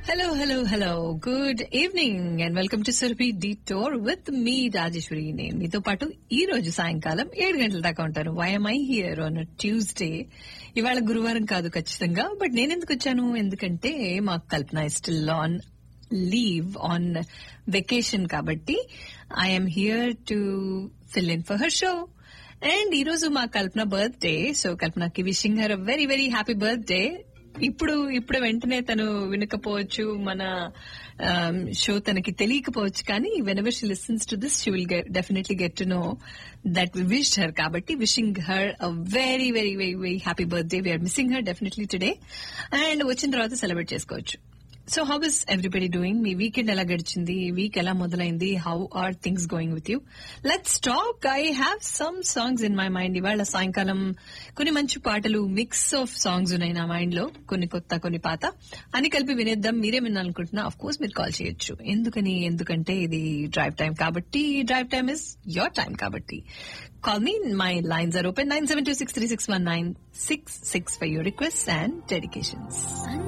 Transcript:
Hello, hello, hello. Good evening and welcome to Surabhi Detour with me, Rajeshwari నేను మీతో పాటు ఈ రోజు సాయంకాలం ఏడు గంటల దాకా ఉంటాను వైఎంఐ హియర్ ఆన్ ట్యూస్డే ఇవాళ గురువారం కాదు ఖచ్చితంగా బట్ నేను ఎందుకు వచ్చాను ఎందుకంటే మా Kalpana still on leave on vacation కాబట్టి I'm here to fill in for her show and ఈ రోజు మా కల్పన బర్త్డే సో కల్పనకి wishing her very very happy birthday ఇప్పుడు ఇప్పుడు వెంటనే తను వినకపోవచ్చు మన షో తనకి తెలియకపోవచ్చు కానీ whenever she listens to this she will definitely get to know that we wish her కాబట్టి wishing her a very very very very happy birthday we're missing her definitely today and వచ్చిన తర్వాత celebrate చేసుకోవచ్చు so how is everybody doing మీ weekend ఎలా గడిచింది week ఎలా మొదలైంది how are things going with you let's talk I have some songs in my mind ఇవాళ సాయంకాలం కొన్ని మంచి పాటలు మిక్స్ ఆఫ్ సాంగ్స్ ఉన్నాయి నా మైండ్ లో కొన్ని కొత్త కొన్ని పాత అని కలిపి వినేద్దాం మీరే వినాలనుకుంటున్నా అఫ్ కోర్స్ మీరు కాల్ చేయొచ్చు ఎందుకని ఎందుకంటే ఇది డ్రైవ్ టైం కాబట్టి drive time is your time కాబట్టి call me my lines are open nine seven two six three six one nine six six for your request and dedications